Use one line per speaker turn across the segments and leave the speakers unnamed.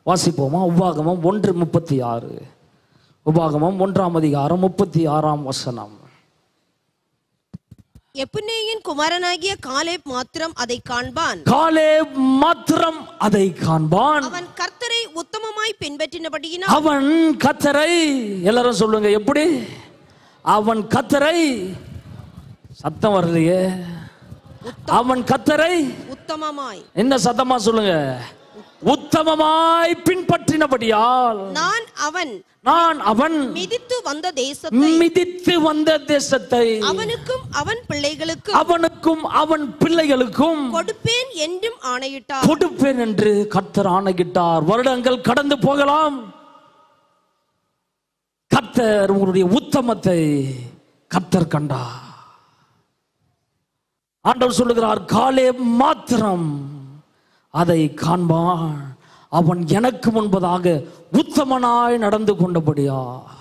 வாசிப்போமா உபாகமம் ஒன்று முப்பத்தி ஆறு உபாகமம் ஒன்றாம் அதிகாரம் முப்பத்தி ஆறாம் வசனம்
எப்புன்னேயின் குமாரனாகிய காலேப் மாத்திரம் அதை காண்பான்
காலே மாத்திரம் அதை காண்பான்
அவன் கர்த்தரை உத்தமமாய் பின்பற்றினபடியினால்
அவன் கத்தரை எல்லாரும் சொல்லுங்க எப்படி அவன் கத்தரை சத்தம் வரலையே அவன் கத்தரை
உத்தமமாய்
என்ன சத்தமா சொல்லுங்க உத்தமமாய் பின்பற்றினபடியால்
நான் அவன்
நான் அவன்
மிதித்து வந்த தேசத்தை
மிதித்து வந்த தேசத்தை
அவனுக்கும் அவன் பிள்ளைகளுக்கும்
அவனுக்கும் அவன் பிள்ளைகளுக்கும்
கொடுப்பேன் என்றும் ஆணையிட்டார்
கொடுப்பேன் என்று கர்த்தர் ஆணையிட்டார் வருடங்கள் கடந்து போகலாம் கர்த்தர் உங்களுடைய உத்தமத்தை கர்த்தர் கண்டார் ஆண்டவர் சொல்லுகிறார் காலே மாத்திரம் அதை காண்பான் அவன் எனக்கு முன்பதாக உத்தமனாய் நடந்து கொண்டபடியா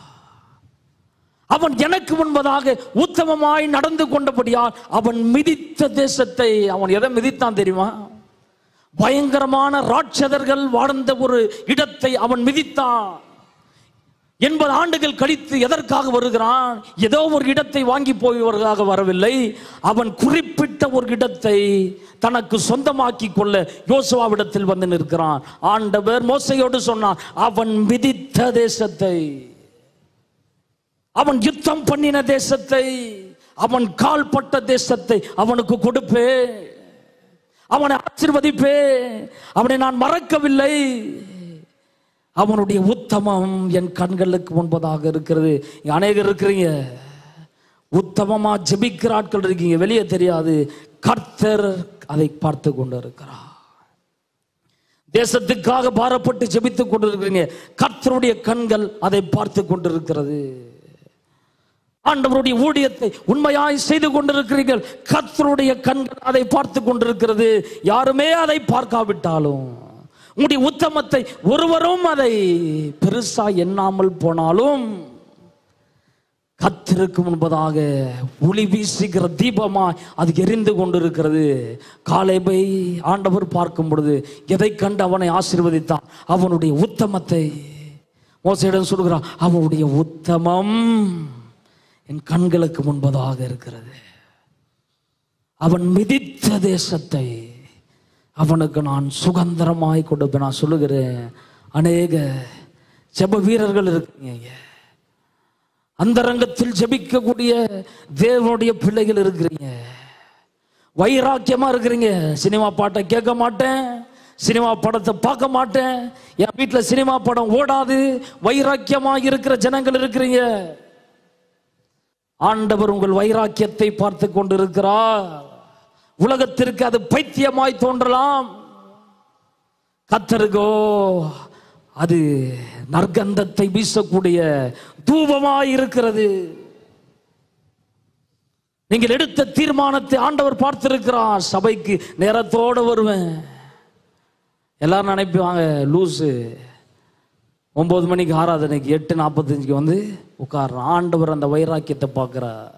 அவன் எனக்கு முன்பதாக உத்தமமாய் நடந்து கொண்டபடியால் அவன் மிதித்த தேசத்தை அவன் எதை மிதித்தான் தெரியுமா பயங்கரமான ராட்சதர்கள் வாழ்ந்த ஒரு இடத்தை அவன் மிதித்தான் எண்பது ஆண்டுகள் கழித்து எதற்காக வருகிறான் ஏதோ ஒரு இடத்தை வாங்கி போய்வதாக வரவில்லை அவன் குறிப்பிட்ட ஒரு இடத்தை தனக்கு சொந்தமாக்கி கொள்ள யோசுவாவிடத்தில் வந்து நிற்கிறான் ஆண்டவர் மோசையோடு சொன்னான் அவன் மிதித்த தேசத்தை அவன் யுத்தம் பண்ணின தேசத்தை அவன் கால்பட்ட தேசத்தை அவனுக்கு கொடுப்பே அவனை ஆசிர்வதிப்பே அவனை நான் மறக்கவில்லை அவனுடைய உத்தமம் என் கண்களுக்கு முன்பதாக இருக்கிறது இங்க அநேகர் இருக்கிறீங்க உத்தமமா ஜெபிக்கிற ஆட்கள் இருக்கீங்க வெளியே தெரியாது கர்த்தர் அதை பார்த்து கொண்டு இருக்கிறார் தேசத்துக்காக பாரப்பட்டு ஜெபித்துக் கொண்டிருக்கிறீங்க கர்த்தருடைய கண்கள் அதை பார்த்து கொண்டிருக்கிறது ஆண்டவருடைய ஊழியத்தை உண்மையாய் செய்து கொண்டிருக்கிறீர்கள் கர்த்தருடைய கண்கள் அதை பார்த்து கொண்டிருக்கிறது யாருமே அதை பார்க்காவிட்டாலும் உங்களுடைய உத்தமத்தை ஒருவரும் அதை பெருசா எண்ணாமல் போனாலும் கத்திற்கு முன்பதாக ஒளி வீசுகிற தீபமாய் அது எரிந்து கொண்டிருக்கிறது காலைபை ஆண்டவர் பார்க்கும் பொழுது எதை கண்டு அவனை ஆசீர்வதித்தான் அவனுடைய உத்தமத்தை மோசையிடம் சொல்கிறான் அவனுடைய உத்தமம் என் கண்களுக்கு முன்பதாக இருக்கிறது அவன் மிதித்த தேசத்தை அவனுக்கு நான் சுதந்திரமாய் கொடுப்பேன் நான் சொல்லுகிறேன் அநேக ஜெப வீரர்கள் இருக்கீங்க அந்த ரங்கத்தில் ஜெபிக்கக்கூடிய தேவனுடைய பிள்ளைகள் இருக்கிறீங்க வைராக்கியமா இருக்கிறீங்க சினிமா பாட்டை கேட்க மாட்டேன் சினிமா படத்தை பார்க்க மாட்டேன் என் வீட்டில் சினிமா படம் ஓடாது வைராக்கியமா இருக்கிற ஜனங்கள் இருக்கிறீங்க ஆண்டவர் உங்கள் வைராக்கியத்தை பார்த்து கொண்டிருக்கிறார் உலகத்திற்கு அது பைத்தியமாய் தோன்றலாம் கத்தருக்கோ அது நற்கந்தத்தை வீசக்கூடிய தூபமாய் இருக்கிறது நீங்கள் எடுத்த தீர்மானத்தை ஆண்டவர் பார்த்திருக்கிறார் சபைக்கு நேரத்தோடு வருவேன் எல்லாரும் நினைப்பாங்க லூசு ஒன்பது மணிக்கு ஆராதனைக்கு எட்டு நாற்பத்தஞ்சுக்கு வந்து உட்கார்றான் ஆண்டவர் அந்த வைராக்கியத்தை பார்க்கிறார்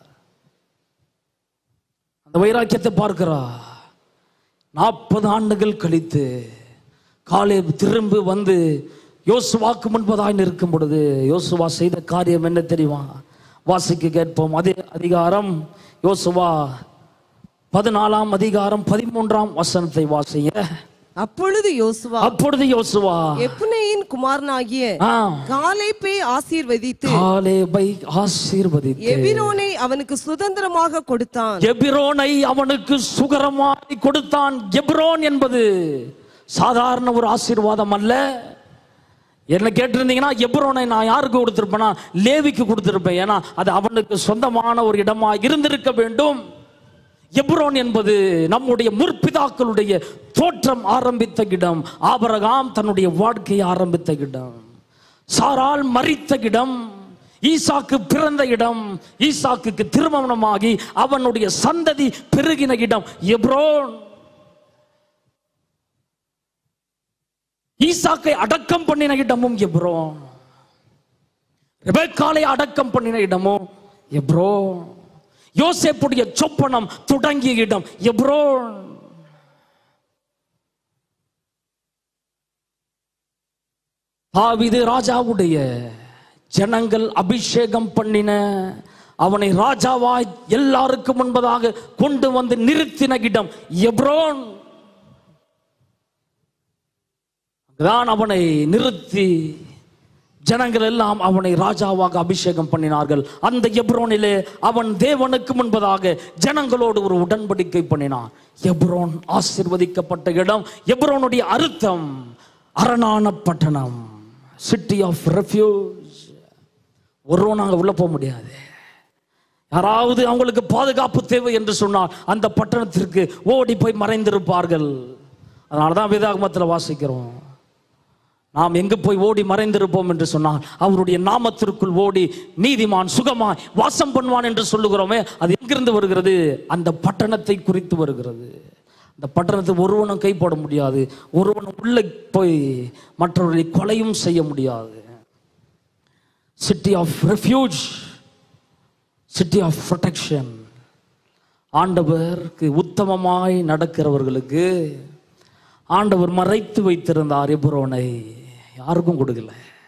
அந்த வைராக்கியத்தை பார்க்கிறார் நாற்பது ஆண்டுகள் கழித்து காலை திரும்பி வந்து யோசுவாக்கு முன்பதாய் நிற்கும் பொழுது யோசுவா செய்த காரியம் என்ன தெரியுமா வாசிக்க கேட்போம் அதே அதிகாரம் யோசுவா பதினாலாம் அதிகாரம் பதிமூன்றாம் வசனத்தை வாசிங்க
அப்பொழுது யோசுவா
அப்பொழுது யோசுவா
எப்புனேயின் குமாரனாகிய
ஆ,
காலேப்பை ஆசீர்வதித்து
காலேபை ஆசீர்வதித்து
எபிரோனை அவனுக்கு சுதந்திரமாக கொடுத்தான்
எபிரோனை அவனுக்கு சுகரமாய் கொடுத்தான் எபிரோன் என்பது சாதாரண ஒரு ஆசீர்வாதம் அல்ல என்ன கேட்டிருந்தீங்கன்னா எப்ரோனை நான் யாருக்கு கொடுத்திருப்பேனா லேவிக்கு கொடுத்திருப்பேன் ஏன்னா அது அவனுக்கு சொந்தமான ஒரு இடமா இருந்திருக்க வேண்டும் எப்ரோன் என்பது நம்முடைய முற்பிதாக்களுடைய தோற்றம் ஆரம்பித்த இடம் ஆபரகாம் தன்னுடைய வாழ்க்கையை ஆரம்பித்த இடம் சாரால் மரித்த இடம் ஈசாக்கு பிறந்த இடம் ஈசாக்குக்கு திருமணமாகி அவனுடைய சந்ததி பெருகின இடம் எப்ரோன் ஈசாக்கை அடக்கம் பண்ணின இடமும் எப்ரோன் ரெபேக்காலை அடக்கம் பண்ணின இடமும் எப்ரோன் யோசேப்புடைய சொப்பனம் தொடங்கிய இடம் எப்ரோன் தாவீது ராஜாவுடைய ஜனங்கள் அபிஷேகம் பண்ணின அவனை ராஜாவாய் எல்லாருக்கும் முன்பதாக கொண்டு வந்து நிறுத்தின இடம் எப்ரோன் தான் அவனை நிறுத்தி ஜனங்கள் எல்லாம் அவனை ராஜாவாக அபிஷேகம் பண்ணினார்கள் அந்த எப்ரோனிலே அவன் தேவனுக்கு முன்பதாக ஜனங்களோடு ஒரு உடன்படிக்கை பண்ணினான் எப்ரோன் ஆசிர்வதிக்கப்பட்ட இடம் எப்ரோனுடைய அர்த்தம் அரணான பட்டணம் சிட்டி ஆஃப் ரெஃப்யூஸ் ஒருவன் அங்கே உள்ள போக முடியாது யாராவது அவங்களுக்கு பாதுகாப்பு தேவை என்று சொன்னால் அந்த பட்டணத்திற்கு ஓடி போய் மறைந்திருப்பார்கள் அதனால தான் வேதாகமத்தில் வாசிக்கிறோம் நாம் எங்கு போய் ஓடி மறைந்திருப்போம் என்று சொன்னால் அவருடைய நாமத்திற்குள் ஓடி நீதிமான் சுகமாய் வாசம் பண்ணுவான் என்று சொல்லுகிறோமே அது எங்கிருந்து வருகிறது அந்த பட்டணத்தை குறித்து வருகிறது அந்த பட்டணத்தை ஒருவனும் கைப்பட முடியாது ஒருவனும் உள்ளே போய் மற்றவர்களை கொலையும் செய்ய முடியாது city of refuge city of protection ஆண்டவருக்கு உத்தமமாய் நடக்கிறவர்களுக்கு ஆண்டவர் மறைத்து வைத்திருந்தார் எப்ரோனை யாருக்கும் கொடுக்கல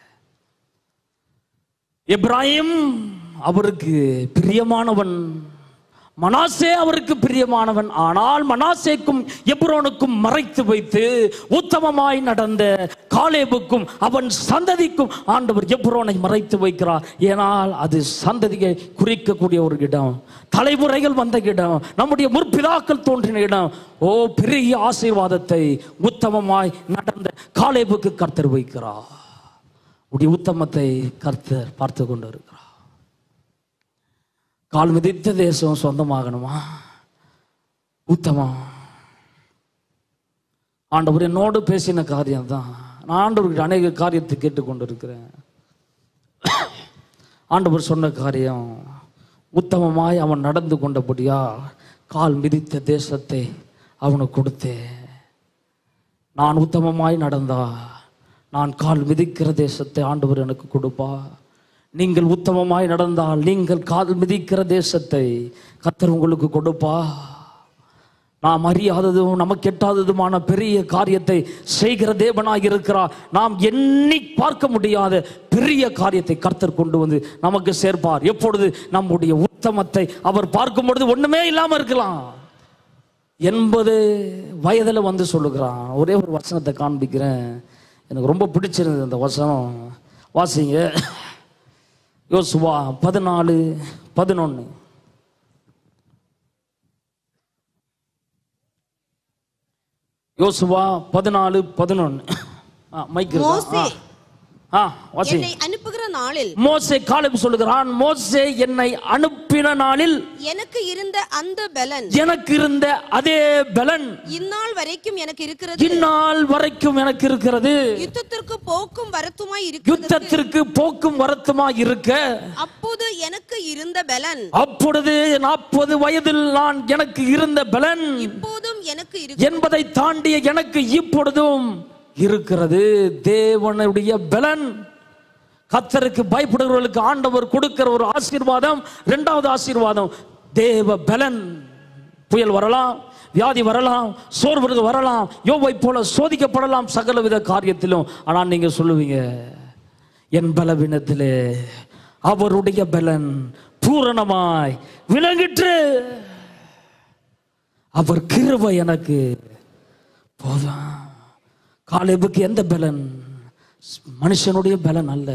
எப்ராஹிம் அவருக்கு பிரியமானவன் மனாசே அவருக்கு பிரியமானவன் ஆனால் மனாசேக்கும் எப்ரோனுக்கும் மறைத்து வைத்து உத்தமமாய் நடந்த காலேபுக்கும் அவன் சந்ததிக்கும் ஆண்டவர் எப்ரோனை மறைத்து வைக்கிறார் ஏனால் அது சந்ததியை குறிக்கக்கூடிய ஒரு இடம் தலைமுறைகள் வந்த இடம் நம்முடைய முற்பிதாக்கள் தோன்றின இடம் ஓ பெரிய ஆசீர்வாதத்தை உத்தமமாய் நடந்த காலேபுக்கு கர்த்தர் வைக்கிறார் உடைய உத்தமத்தை கர்த்தர் பார்த்து கொண்டு இருக்கிறார் கால் மிதித்த தேசம் சொந்தமாகணுமா உத்தமம் ஆண்டவர் என்னோடு பேசின காரியம் தான் நான் ஆண்டவருக்கு அநேக காரியத்தை கேட்டுக்கொண்டு இருக்கிறேன் ஆண்டவர் சொன்ன காரியம் உத்தமமாய் அவன் நடந்து கொண்டபடியா கால் மிதித்த தேசத்தை அவனுக்கு கொடுத்தேன் நான் உத்தமமாய் நடந்தா நான் கால் மிதிக்கிற தேசத்தை ஆண்டவர் எனக்கு கொடுப்பா நீங்கள் உத்தமமாய் நடந்தால் நீங்கள் கால் மிதிக்கிற தேசத்தை கத்தர் உங்களுக்கு கொடுப்பா நாம் அறியாததும் நமக்கு எட்டாததுமான பெரிய காரியத்தை செய்கிற தேவனாய் இருக்கிறார் நாம் எண்ணி பார்க்க முடியாத பெரிய காரியத்தை கர்த்தர் கொண்டு வந்து நமக்கு சேர்ப்பார் எப்பொழுது நம்முடைய உத்தமத்தை அவர் பார்க்கும் பொழுது ஒண்ணுமே இல்லாம இருக்கலாம் எண்பது வயதில் வந்து சொல்லுகிறான் ஒரே ஒரு வசனத்தை காண்பிக்கிறேன் எனக்கு ரொம்ப பிடிச்சிருந்தது அந்த வசனம் வாசிங்க யோசுவா பதினாலு பதினொன்று யோசுவா பதினாலு பதினொன்று மைக்
மோசே.
இருக்கா? ஆ, ஆ வாசி
என்னை அனுப்புகிற நாளில்
மோசே காலேப் சொல்லுகிறான் மோசே என்னை அனுப்பின நாளில்
எனக்கு இருந்த அந்த பலன்
எனக்கு இருந்த அதே பலன்
இந்நாள் வரைக்கும் எனக்கு இருக்கிறது
இந்நாள் வரைக்கும் எனக்கு இருக்கிறது
யுத்தத்திற்கு போக்கும் வரத்துமாய் இருக்கிறது
யுத்தத்திற்கு போக்கும் வரத்துமா இருக்க
அப்போது எனக்கு இருந்த பலன்
அப்பொழுது நாற்பது வயதில் நான் எனக்கு இருந்த பலன்
இப்போதும் எனக்கு இருக்கு
என்பதை தாண்டிய எனக்கு இப்பொழுதும் இருக்கிறது தேவனுடைய பலன் கத்தருக்கு பயப்படுகிறவர்களுக்கு ஆண்டவர் கொடுக்கிற ஒரு ஆசீர்வாதம் இரண்டாவது ஆசீர்வாதம் தேவ பலன் புயல் வரலாம் வியாதி வரலாம் சோர்வு வரலாம் யோவை போல சோதிக்கப்படலாம் சகலவித காரியத்திலும் ஆனால் நீங்க சொல்லுவீங்க என் பலவீனத்திலே அவருடைய பலன் பூரணமாய் விளங்கிற்று அவர் கிருபை எனக்கு போதும் காலேபுக்கு எந்த பலன் மனுஷனுடைய பலன் அல்ல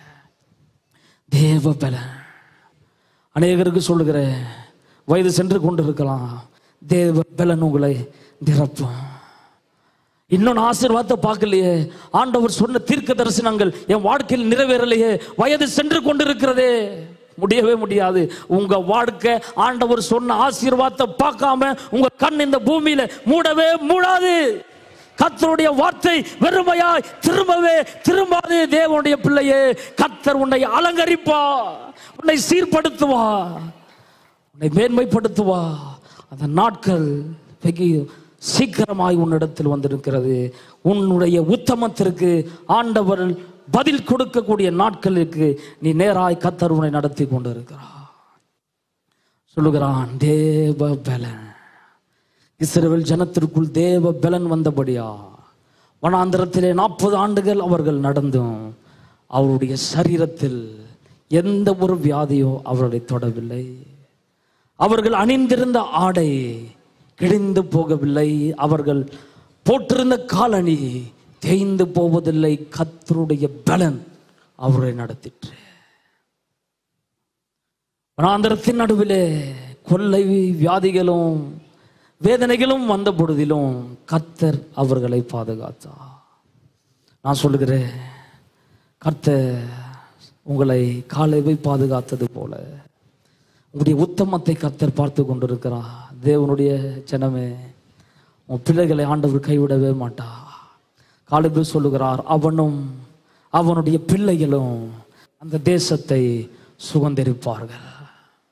தேவ பலன் அநேகருக்கு சொல்லுகிறேன் வயது சென்று கொண்டிருக்கலாம் தேவ பலன் உங்களை நிரப்பும் இன்னொன்று ஆசீர்வாதத்தை பார்க்கலையே ஆண்டவர் சொன்ன தீர்க்க தரிசனங்கள் என் வாழ்க்கையில் நிறைவேறலையே வயது சென்று கொண்டிருக்கிறதே முடியவே முடியாது உங்க வாழ்க்கை ஆண்டவர் சொன்ன ஆசீர்வாதத்தை பார்க்காம உங்க கண் இந்த பூமியில மூடவே மூடாது கர்த்தருடைய வார்த்தை வெறுமையாய் திரும்பவே திரும்பாது தேவனுடைய பிள்ளையே கர்த்தர் உன்னை அலங்கரிப்பா உன்னை சீர்படுத்துவா உன்னை மேன்மைப்படுத்துவா அந்த நாட்கள் வெகு சீக்கிரமாய் உன்னிடத்தில் வந்திருக்கிறது உன்னுடைய உத்தமத்திற்கு ஆண்டவர் பதில் கொடுக்கக்கூடிய நாட்களுக்கு நீ நேராய் கத்தர் உன்னை நடத்தி கொண்டிருக்கிறார் சொல்லுகிறான் தேவ பலன் இஸ்ரவேல் ஜனத்திற்குள் தேவ பலன் வந்தபடியா வனாந்திரத்திலே நாற்பது ஆண்டுகள் அவர்கள் நடந்தும் அவருடைய சரீரத்தில் எந்த ஒரு வியாதியோ அவர்களை தொடவில்லை அவர்கள் அணிந்திருந்த ஆடை கிழிந்து போகவில்லை அவர்கள் போட்டிருந்த காலணி தேய்ந்து போவதில்லை கத்தருடைய பலன் அவரை நடத்திற்று வனாந்தரத்தின் நடுவிலே கொள்ளை வியாதிகளும் வேதனைகளும் வந்த பொழுதிலும் கர்த்தர் அவர்களை பாதுகாத்தார் நான் சொல்லுகிறேன் கர்த்தர் உங்களை காலைவை பாதுகாத்தது போல உங்களுடைய உத்தமத்தை கர்த்தர் பார்த்து கொண்டிருக்கிறார் தேவனுடைய ஜனமே உன் பிள்ளைகளை ஆண்டவர் கைவிடவே மாட்டா காலைபு சொல்லுகிறார் அவனும் அவனுடைய பிள்ளைகளும் அந்த தேசத்தை சுதந்திரிப்பார்கள்